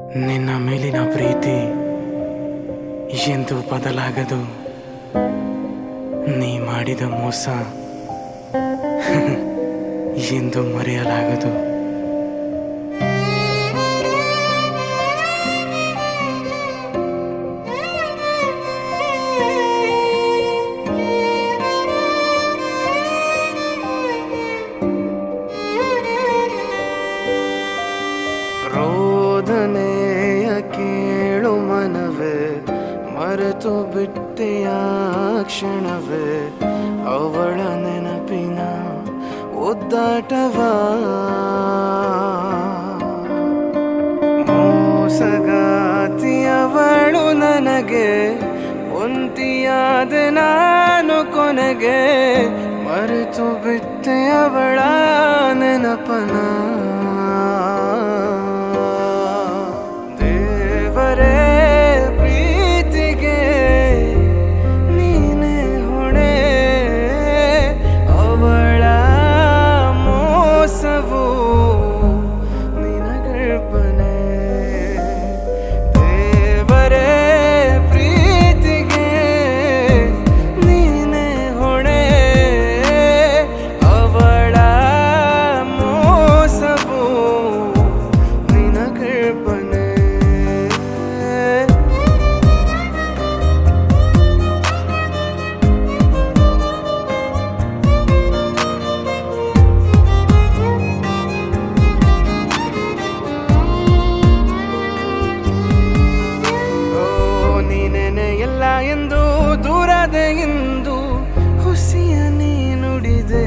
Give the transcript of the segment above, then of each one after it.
ನಿನ್ನ ಮೇಲಿನ ಪ್ರೀತಿ ಎಂದು ಬದಲಾಗದು ನೀ ಮಾಡಿದ ಮೋಸ ಎಂದು ಮರೆಯಲಾಗದು ರೋದನೆಯ ಕೇಳು ಮನವೇ ಮರೆತು ಬಿಟ್ಟೆಯ ಕ್ಷಣವೇ ಅವಳ ನೆನಪಿನ ಒದ್ದಾಟವ ಮೋಸಗಾತಿಯವಳು ನನಗೆ ಒಂಟಿಯಾದ ನಾನು ಕೊನೆಗೆ ಮರೆತು ಬಿಟ್ಟೆ ಅವಳ ನೆನಪನ ದೇವರೇ ಪ್ರೀತಿಗೆ ನೀನೇ ಹೊಣೆ ಅವಳ ಮೋಸವು ನಿನಗರ್ಪಣೆ ದೇವರೇ ಪ್ರೀತಿಗೆ ನೀನೇ ಹೊಣೆ ಅವಳ ಮೋಸವು ನಿನಗರ್ಪಣೆ ಓ ನೀನೇನೆ ಎಲ್ಲ ಎಂದು ದೂರದ ಎಂದು ಹುಸಿಯ ನೀ ನುಡಿದೆ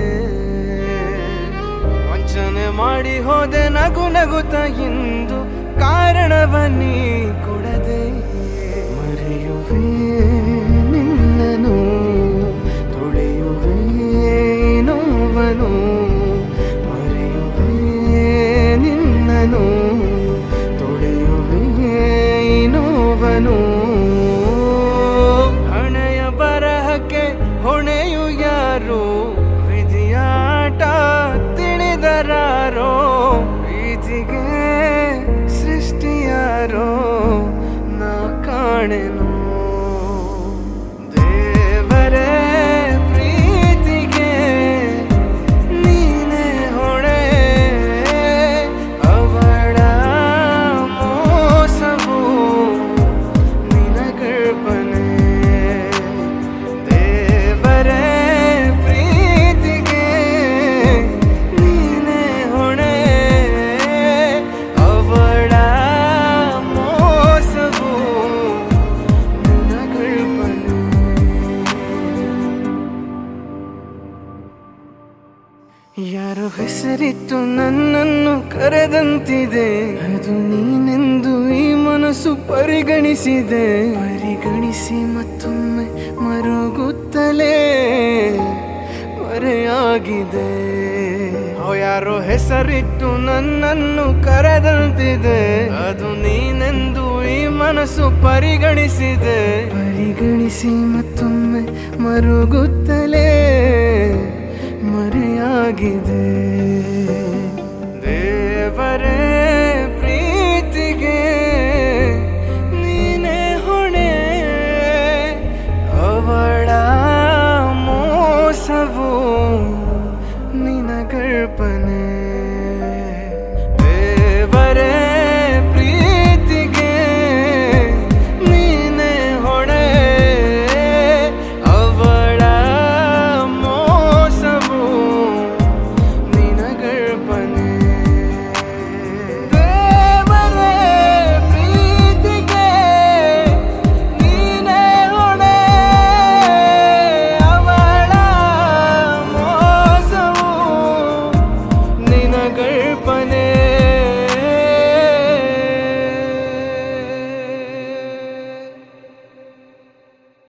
ವಂಚನೆ ಮಾಡಿ ಹೋದೆ ನಗು ನಗುತ್ತ ಎಂದು ಕಾರಣವ ನೀ ಕೊಡದೆ ಮರೆಯುವೆ ನಿನ್ನನು ತುಳಿಯುವೆ ನೋವನು ಮರೆಯುವೆ ನಿನ್ನನು ತುಳಿಯುವೆ ನೋವನು ಹಣೆಯ ಬರಹಕ್ಕೆ ಹೊಣೆಯು ಯಾರು ವಿಧಿಯಾಟ ತಿಳಿದರಾರೋ ಪ್ರೀತಿಗೆ ಸೃಷ್ಟಿಯಾರೋ ನಾ ಕಾಣೆನು ದೇವರೇ ಪ್ರೀತಿಗೆ ನೀನೇ ಹೊಣೆ ಅವಳ ಮೋಸವು ನಿನಗರ್ಪಣೆ ದೇವರೇ ಪ್ರೀತಿಗೆ ನೀನೇ ಹೊಣೆ ಅವಳ ಮೋಸವು ನಿನಗರ್ಪಣೆ ಯಾರೋ ಹೆಸರಿಟ್ಟು ನನ್ನನ್ನು ಕರೆದಂತಿದೆ ಅದು ನೀನೆಂದು ಈ ಮನಸ್ಸು ಪರಿಗಣಿಸಿದೆ ಪರಿಗಣಿಸಿ ಮತ್ತೊಮ್ಮೆ ಮರುಗುತ್ತಲೇ ಮರೆಯಾಗಿದೆ ಓ ಯಾರೋ ಹೆಸರಿಟ್ಟು ನನ್ನನ್ನು ಕರೆದಂತಿದೆ ಅದು ನೀನೆಂದು ಈ ಮನಸ್ಸು ಪರಿಗಣಿಸಿದೆ ಪರಿಗಣಿಸಿ ಮತ್ತೊಮ್ಮೆ ಮರುಗುತ್ತಲೇ ಮರೆಯಾಗಿದೆ ದೇವರೇ